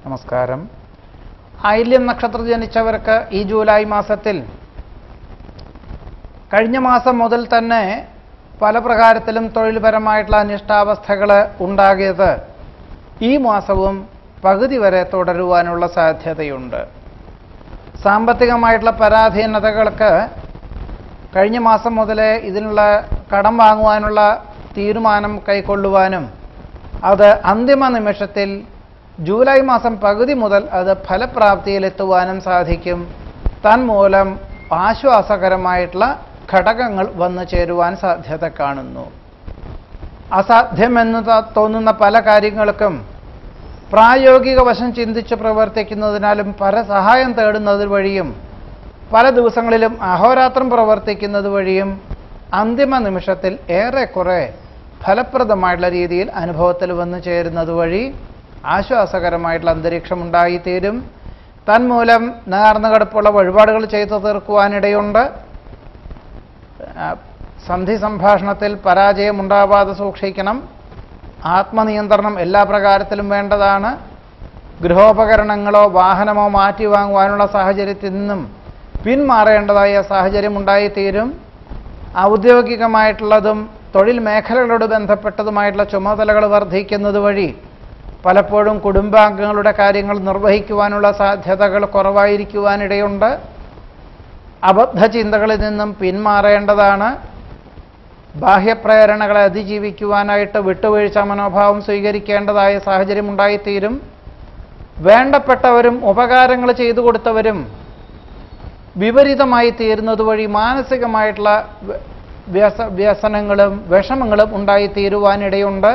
നമസ്കാരം ആയില്യം നക്ഷത്രം ജനിച്ചവർക്ക് ഈ ജൂലൈ മാസത്തിൽ കഴിഞ്ഞ മാസം മുതൽ തന്നെ പല പ്രകാരത്തിലും തൊഴിൽപരമായിട്ടുള്ള അനിഷ്ടാവസ്ഥകൾ ഉണ്ടാകിയത് ഈ മാസവും പകുതി വരെ തുടരുവാനുള്ള സാധ്യതയുണ്ട് സാമ്പത്തികമായിട്ടുള്ള പരാധീനതകൾക്ക് കഴിഞ്ഞ മാസം മുതലേ ഇതിനുള്ള കടം വാങ്ങുവാനുള്ള തീരുമാനം കൈക്കൊള്ളുവാനും അത് അന്തിമ നിമിഷത്തിൽ ജൂലൈ മാസം പകുതി മുതൽ അത് ഫലപ്രാപ്തിയിലെത്തുവാനും സാധിക്കും തന്മൂലം ആശ്വാസകരമായിട്ടുള്ള ഘടകങ്ങൾ വന്നു ചേരുവാൻ സാധ്യത കാണുന്നു അസാധ്യമെന്ന് ത- തോന്നുന്ന പല കാര്യങ്ങൾക്കും പ്രായോഗിക വശം ചിന്തിച്ച് പ്രവർത്തിക്കുന്നതിനാലും പരസഹായം തേടുന്നത് വഴിയും പല ദിവസങ്ങളിലും അഹോരാത്രം പ്രവർത്തിക്കുന്നത് വഴിയും അന്തിമ നിമിഷത്തിൽ ഏറെക്കുറെ ഫലപ്രദമായിട്ടുള്ള രീതിയിൽ അനുഭവത്തിൽ വന്നു ചേരുന്നത് വഴി ആശ്വാസകരമായിട്ടുള്ള അന്തരീക്ഷം ഉണ്ടായിത്തീരും തന്മൂലം നേർന്നു കിടപ്പുള്ള വഴിപാടുകൾ ചെയ്തു തീർക്കുവാനിടയുണ്ട് ആ, സന്ധി സംഭാഷണത്തിൽ പരാജയം ഉണ്ടാവാതെ സൂക്ഷിക്കണം ആത്മനിയന്ത്രണം എല്ലാ പ്രകാരത്തിലും വേണ്ടതാണ് ഗൃഹോപകരണങ്ങളോ വാഹനമോ മാറ്റി വാങ്ങുവാനുള്ള സാഹചര്യത്തിൽ നിന്നും പിന്മാറേണ്ടതായ സാഹചര്യം ഉണ്ടായിത്തീരും ഔദ്യോഗികമായിട്ടുള്ളതും തൊഴിൽ മേഖലകളോട് ബന്ധപ്പെട്ടതുമായിട്ടുള്ള ചുമതലകൾ വർദ്ധിക്കുന്നത് വഴി പലപ്പോഴും കുടുംബാംഗങ്ങളുടെ കാര്യങ്ങൾ നിർവഹിക്കുവാനുള്ള സാധ്യതകൾ കുറവായിരിക്കുവാനിടയുണ്ട് അബദ്ധ ചിന്തകളിൽ നിന്നും പിന്മാറേണ്ടതാണ് ബാഹ്യപ്രേരണകളെ അതിജീവിക്കുവാനായിട്ട് വിട്ടുവീഴ്ച മനോഭാവം സ്വീകരിക്കേണ്ടതായ സാഹചര്യം ഉണ്ടായിത്തീരും വേണ്ടപ്പെട്ടവരും ഉപകാരങ്ങൾ ചെയ്തു കൊടുത്തവരും വിപരീതമായി തീരുന്നത് വഴി മാനസികമായിട്ടുള്ള വ്യ- വ്യസ വ്യസനങ്ങളും വിഷമങ്ങളും ഉണ്ടായിത്തീരുവാനിടയുണ്ട്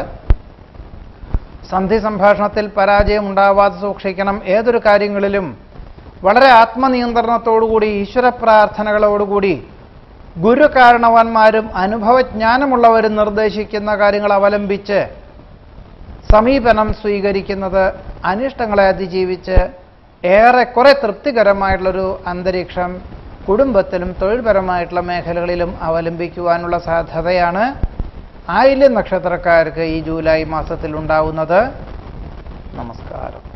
സന്ധി സംഭാഷണത്തിൽ പരാജയം ഉണ്ടാവാതെ സൂക്ഷിക്കണം ഏതൊരു കാര്യങ്ങളിലും വളരെ ആത്മനിയന്ത്രണത്തോടുകൂടി ഈശ്വര പ്രാർത്ഥനകളോടുകൂടി ഗുരു കാരണവന്മാരും അനുഭവജ്ഞാനമുള്ളവരും നിർദ്ദേശിക്കുന്ന കാര്യങ്ങൾ അവലംബിച്ച് സമീപനം സ്വീകരിക്കുന്നത് അനിഷ്ടങ്ങളെ അതിജീവിച്ച് ഏറെക്കുറെ തൃപ്തികരമായിട്ടുള്ളൊരു അന്തരീക്ഷം കുടുംബത്തിലും തൊഴിൽപരമായിട്ടുള്ള മേഖലകളിലും അവലംബിക്കുവാനുള്ള സാധ്യതയാണ് ആയില്യം നക്ഷത്രക്കാർക്ക് ഈ ജൂലൈ മാസത്തിൽ ഉണ്ടാവുന്നത് നമസ്കാരം